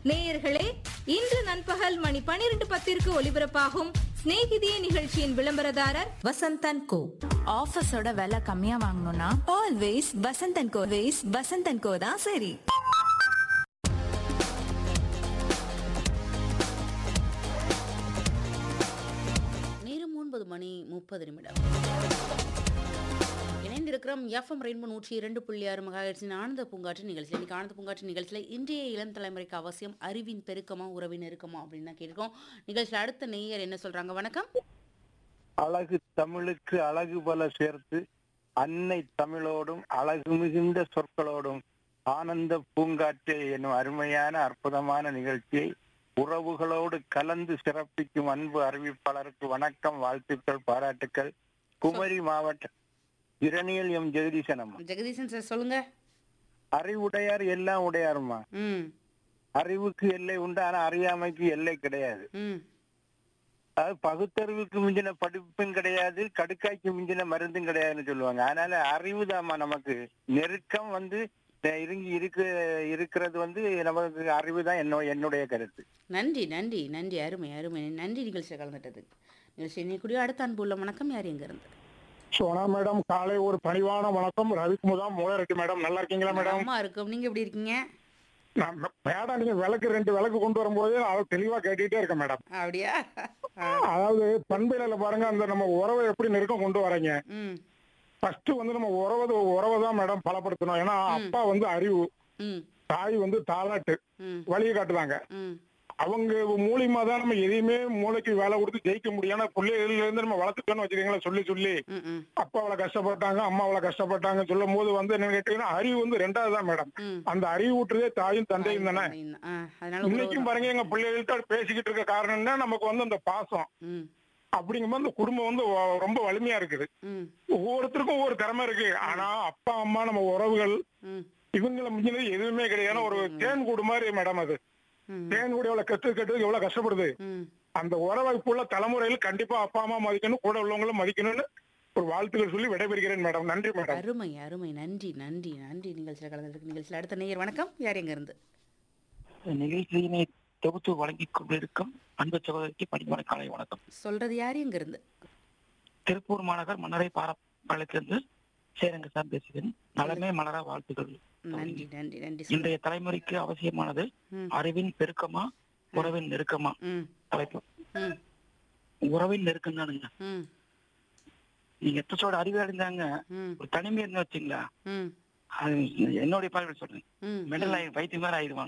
நேயர்களே இன்று நண்பகல் மணி பனிரெண்டு பத்திற்கு ஒலிபரப்பாகும் சிநேகிதியே நிகழ்ச்சியின் விளம்பரதாரர் வசந்தன் கோ ஆஃபீஸோட விலை கம்மியா வாங்கணும்னா ஆல்வேஸ் வசந்தன் கோ வேஸ் வசந்தன் கோ தான் சரி நேரம் ஒன்பது மணி முப்பது நிமிடம் இணைந்திருக்கிறோம் எஃப்எம் ரெயின்போ நூற்றி இரண்டு புள்ளி ஆறு மகாஹெட்ஸின் ஆனந்த பூங்காற்று நிகழ்ச்சியில் இன்னைக்கு ஆனந்த பூங்காற்று நிகழ்ச்சியில் இன்றைய இளம் தலைமுறைக்கு அவசியம் அறிவின் பெருக்கமா உறவின் நெருக்கமா அப்படின்னு தான் கேட்டிருக்கோம் நிகழ்ச்சியில் அடுத்த நேயர் என்ன சொல்றாங்க வணக்கம் அழகு தமிழுக்கு அழகு பல சேர்த்து அன்னை தமிழோடும் அழகு மிகுந்த சொற்களோடும் ஆனந்த பூங்காற்றே என்னும் அருமையான அற்புதமான நிகழ்ச்சியை உறவுகளோடு கலந்து சிறப்பிக்கும் அன்பு அறிவிப்பாளருக்கு வணக்கம் வாழ்த்துக்கள் பாராட்டுக்கள் குமரி மாவட்ட இரணியல் எம் ஜெகதீசனம் ஜெகதீசன் சார் சொல்லுங்க அறிவுடையார் எல்லாம் உடையாருமா ம் அறிவுக்கு எல்லை உண்டு ஆனா அறியாமைக்கு எல்லை கிடையாது ம் அதாவது பகுத்தறிவுக்கு மிஞ்சின படிப்பும் கிடையாது கடுக்காய்க்கு மிஞ்சின மருந்தும் கிடையாதுன்னு சொல்லுவாங்க அதனால அறிவு நமக்கு நெருக்கம் வந்து அஹ் இருங்கி இருக்க இருக்கிறது வந்து நமக்கு அறிவு தான் என்னோ என்னுடைய கருத்து நன்றி நன்றி நன்றி அருமை அருமை நன்றி நிகழ்ச்சியில் கலந்துட்டதுக்கு நிகழ்ச்சி இன்னைக்கு அடுத்த அன்பு உள்ள வணக்கம் யார் எங்க இருந்து சோனா மேடம் காலை ஒரு பணிவான வணக்கம் ரவிக்குமுதா மூலரெட்டி மேடம் நல்லா இருக்கீங்களா மேடம் அம்மா இருக்கும் நீங்க எப்படி இருக்கீங்க நான் மேடம் நீங்க விளக்கு ரெண்டு விளக்கு கொண்டு வரும்போது நான் தெளிவா கேட்டுட்டே இருக்கேன் மேடம் அப்படியா ஆ, அதாவது பண்பில பாருங்க அந்த நம்ம உறவை எப்படி நெருக்கம் கொண்டு வரீங்க ம் ஃபர்ஸ்ட் வந்து நம்ம உறவு உறவை தான் மேடம் பலப்படுத்தணும் ஏன்னா அப்பா வந்து அறிவு ம் தாய் வந்து தாலாட்டு ம் வழியை காட்டுவாங்க ம் அவங்க மூலியமா தான் நம்ம எதையுமே மூளைக்கு வேலை கொடுத்து ஜெயிக்க முடியும் ஏன்னா பிள்ளைகள்ல இருந்து நம்ம வளர்த்துட்டோம்னு வச்சுக்கீங்களா சொல்லி சொல்லி ம் ம் அப்பா அவ்வளவு கஷ்டப்பட்டாங்க அம்மா அவ்வளவு கஷ்டப்பட்டாங்க சொல்லும் போது வந்து என்ன கேட்டீங்கன்னா அறிவு வந்து ரெண்டாவது தான் மேடம் ம் அந்த அறிவு ஊட்டுறதே தாயும் தந்தையும் தானே ஆ, அதனால உறவு இன்னைக்கும் தான். பாருங்க எங்க பிள்ளைகள்கிட்ட பேசிக்கிட்டு இருக்க காரணம்னா நமக்கு வந்து அந்த பாசம் ம் அப்படிங்கும்போது அந்த குடும்பம் வந்து வ- ரொம்ப வலிமையா இருக்குது ம் ஒவ்வொருத்தருக்கும் ஒவ்வொரு திறமை இருக்கு ஆனா அப்பா அம்மா நம்ம உறவுகள் ம் இவங்களை மிஞ்சினது எதுவுமே கிடையாது ஏன்னா ஒரு தேன் கூடு மாதிரி மேடம் அது ம் தேன் கூடு எவ்வளவு கெட்டு கெட்டதுக்கு எவ்வளவு கஷ்டப்படுது ம் அந்த உறவை இப்ப உள்ள தலைமுறையில் கண்டிப்பா அப்பா அம்மா மதிக்கணும் கூட உள்ளவங்களும் மதிக்கணும்னு ஒரு வாழ்த்துக்கள் சொல்லி விடைபெறுகிறேன் மேடம் நன்றி மேடம் அருமை அருமை நன்றி நன்றி நன்றி நிகழ்ச்சியில் கலந்துருக்கு நிகழ்ச்சியில் அடுத்த நேயர் வணக்கம் யார் எங்க இருந்து நிகழ்ச்சியினை தொகுத்து வழங்கிக் கொண்டிருக்கும் அன்பு சகோதரிக்கு பணிவான காலை வணக்கம் சொல்றது யார் எங்க இருந்து திருப்பூர் மாநகர் மன்னரை பாலத்திலிருந்து சேரங்க சார் பேசுகிறேன் நலமே மலர வாழ்த்துக்கள் நன்றி நன்றி நன்றி சொல்லுங்க. இன்றைய தலைமுறைக்கு அவசியமானது ம். அறிவின் பெருக்கமா உறவின் நெருக்கமா ம் தலைப்பு ம் உறவின் நெருக்கம் தானுங்க ம் நீங்க எத்தச்சோட அறிவு அடைந்தாங்க ம் ஒரு தனிமை இருந்து வச்சுங்களா ம் அது என்னுடைய பார்வை சொல்றேன் ம் மெடல் ஆகி வைத்தியம் மாதிரி ஆயிடுவாங்க